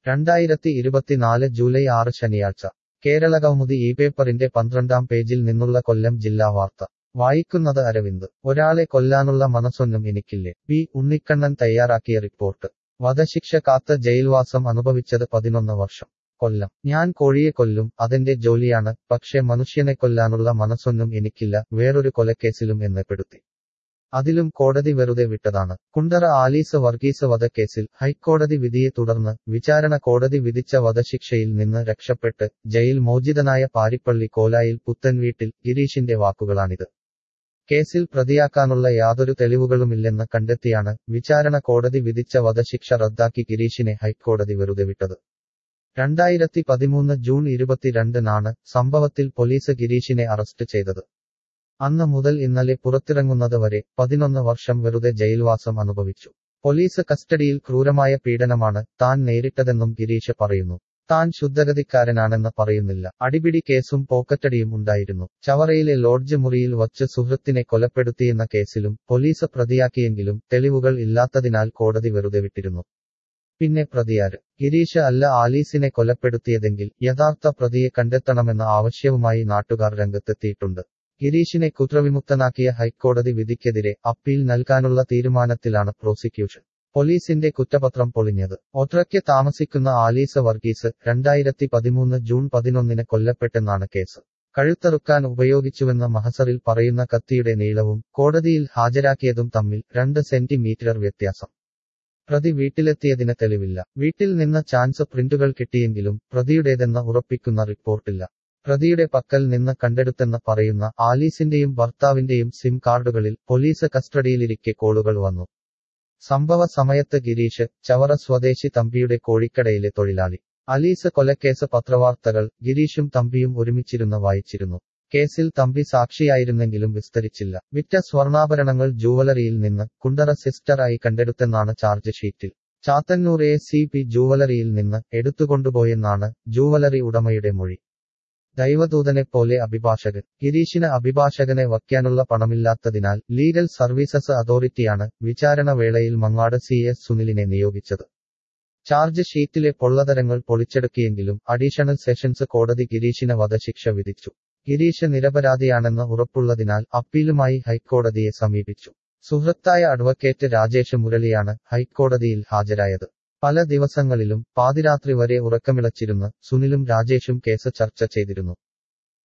രണ്ടായിരത്തി ഇരുപത്തിനാല് ജൂലൈ ആറ് ശനിയാഴ്ച കേരളകൗമുദി ഈ പേപ്പറിന്റെ പന്ത്രണ്ടാം പേജിൽ നിന്നുള്ള കൊല്ലം ജില്ലാ വാർത്ത വായിക്കുന്നത് അരവിന്ദ് ഒരാളെ കൊല്ലാനുള്ള മനസ്സൊന്നും എനിക്കില്ലേ പി ഉണ്ണിക്കണ്ണൻ തയ്യാറാക്കിയ റിപ്പോർട്ട് വധശിക്ഷ കാത്ത ജയിൽവാസം അനുഭവിച്ചത് പതിനൊന്ന് വർഷം കൊല്ലം ഞാൻ കോഴിയെ കൊല്ലും അതെന്റെ ജോലിയാണ് പക്ഷെ മനുഷ്യനെ കൊല്ലാനുള്ള മനസ്സൊന്നും എനിക്കില്ല വേറൊരു കൊലക്കേസിലും എന്നെ പെടുത്തി അതിലും കോടതി വെറുതെ വിട്ടതാണ് കുണ്ടറ ആലീസ് വർഗീസ് വധക്കേസിൽ ഹൈക്കോടതി വിധിയെ തുടർന്ന് വിചാരണ കോടതി വിധിച്ച വധശിക്ഷയിൽ നിന്ന് രക്ഷപ്പെട്ട് ജയിൽ മോചിതനായ പാരിപ്പള്ളി കോലായിൽ പുത്തൻവീട്ടിൽ ഗിരീഷിന്റെ വാക്കുകളാണിത് കേസിൽ പ്രതിയാക്കാനുള്ള യാതൊരു തെളിവുകളുമില്ലെന്ന് കണ്ടെത്തിയാണ് വിചാരണ കോടതി വിധിച്ച വധശിക്ഷ റദ്ദാക്കി ഗിരീഷിനെ ഹൈക്കോടതി വെറുതെ വിട്ടത് രണ്ടായിരത്തി പതിമൂന്ന് ജൂൺ ഇരുപത്തിരണ്ടിനാണ് സംഭവത്തിൽ പോലീസ് ഗിരീഷിനെ അറസ്റ്റ് ചെയ്തത് അന്ന് മുതൽ ഇന്നലെ പുറത്തിറങ്ങുന്നത് വരെ പതിനൊന്ന് വർഷം വെറുതെ ജയിൽവാസം അനുഭവിച്ചു പോലീസ് കസ്റ്റഡിയിൽ ക്രൂരമായ പീഡനമാണ് താൻ നേരിട്ടതെന്നും ഗിരീഷ് പറയുന്നു താൻ ശുദ്ധഗതിക്കാരനാണെന്ന് പറയുന്നില്ല അടിപിടി കേസും പോക്കറ്റടിയും ഉണ്ടായിരുന്നു ചവറയിലെ ലോഡ്ജ് മുറിയിൽ വച്ച് സുഹൃത്തിനെ കൊലപ്പെടുത്തിയെന്ന കേസിലും പോലീസ് പ്രതിയാക്കിയെങ്കിലും തെളിവുകൾ ഇല്ലാത്തതിനാൽ കോടതി വെറുതെ വിട്ടിരുന്നു പിന്നെ പ്രതിയാര് ഗിരീഷ് അല്ല ആലീസിനെ കൊലപ്പെടുത്തിയതെങ്കിൽ യഥാർത്ഥ പ്രതിയെ കണ്ടെത്തണമെന്ന ആവശ്യവുമായി നാട്ടുകാർ രംഗത്തെത്തിയിട്ടുണ്ട് ഗിരീഷിനെ കുറ്റവിമുക്തനാക്കിയ ഹൈക്കോടതി വിധിക്കെതിരെ അപ്പീൽ നൽകാനുള്ള തീരുമാനത്തിലാണ് പ്രോസിക്യൂഷൻ പോലീസിന്റെ കുറ്റപത്രം പൊളിഞ്ഞത് ഒട്രയ്ക്ക് താമസിക്കുന്ന ആലീസ് വർഗീസ് രണ്ടായിരത്തി പതിമൂന്ന് ജൂൺ പതിനൊന്നിന് കൊല്ലപ്പെട്ടെന്നാണ് കേസ് കഴുത്തറുക്കാൻ ഉപയോഗിച്ചുവെന്ന മഹസറിൽ പറയുന്ന കത്തിയുടെ നീളവും കോടതിയിൽ ഹാജരാക്കിയതും തമ്മിൽ രണ്ട് സെന്റിമീറ്റർ വ്യത്യാസം പ്രതി വീട്ടിലെത്തിയതിന് തെളിവില്ല വീട്ടിൽ നിന്ന് ചാൻസ് പ്രിന്റുകൾ കിട്ടിയെങ്കിലും പ്രതിയുടേതെന്ന് ഉറപ്പിക്കുന്ന റിപ്പോർട്ടില്ല പ്രതിയുടെ പക്കൽ നിന്ന് കണ്ടെടുത്തെന്ന് പറയുന്ന ആലീസിന്റെയും ഭർത്താവിന്റെയും സിം കാർഡുകളിൽ പോലീസ് കസ്റ്റഡിയിലിരിക്കെ കോളുകൾ വന്നു സംഭവ സമയത്ത് ഗിരീഷ് ചവറ സ്വദേശി തമ്പിയുടെ കോഴിക്കടയിലെ തൊഴിലാളി അലീസ് കൊലക്കേസ് പത്രവാർത്തകൾ ഗിരീഷും തമ്പിയും ഒരുമിച്ചിരുന്ന് വായിച്ചിരുന്നു കേസിൽ തമ്പി സാക്ഷിയായിരുന്നെങ്കിലും വിസ്തരിച്ചില്ല വിറ്റ സ്വർണ്ണാഭരണങ്ങൾ ജൂവലറിയിൽ നിന്ന് കുണ്ടറ സിസ്റ്ററായി കണ്ടെടുത്തെന്നാണ് ചാർജ് ഷീറ്റിൽ ചാത്തന്നൂർ എ സി പി ജൂവലറിയിൽ നിന്ന് എടുത്തുകൊണ്ടുപോയെന്നാണ് ജൂവലറി ഉടമയുടെ മൊഴി ദൈവദൂതനെ പോലെ അഭിഭാഷകൻ ഗിരീഷിന് അഭിഭാഷകനെ വയ്ക്കാനുള്ള പണമില്ലാത്തതിനാൽ ലീഗൽ സർവീസസ് അതോറിറ്റിയാണ് വിചാരണ വേളയിൽ മങ്ങാട് സി എസ് സുനിലിനെ നിയോഗിച്ചത് ചാർജ് ഷീറ്റിലെ പൊള്ളതരങ്ങൾ പൊളിച്ചെടുക്കിയെങ്കിലും അഡീഷണൽ സെഷൻസ് കോടതി ഗിരീഷിന് വധശിക്ഷ വിധിച്ചു ഗിരീഷ് നിരപരാധിയാണെന്ന് ഉറപ്പുള്ളതിനാൽ അപ്പീലുമായി ഹൈക്കോടതിയെ സമീപിച്ചു സുഹൃത്തായ അഡ്വക്കേറ്റ് രാജേഷ് മുരളിയാണ് ഹൈക്കോടതിയിൽ ഹാജരായത് പല ദിവസങ്ങളിലും പാതിരാത്രി വരെ ഉറക്കമിളച്ചിരുന്ന് സുനിലും രാജേഷും കേസ് ചർച്ച ചെയ്തിരുന്നു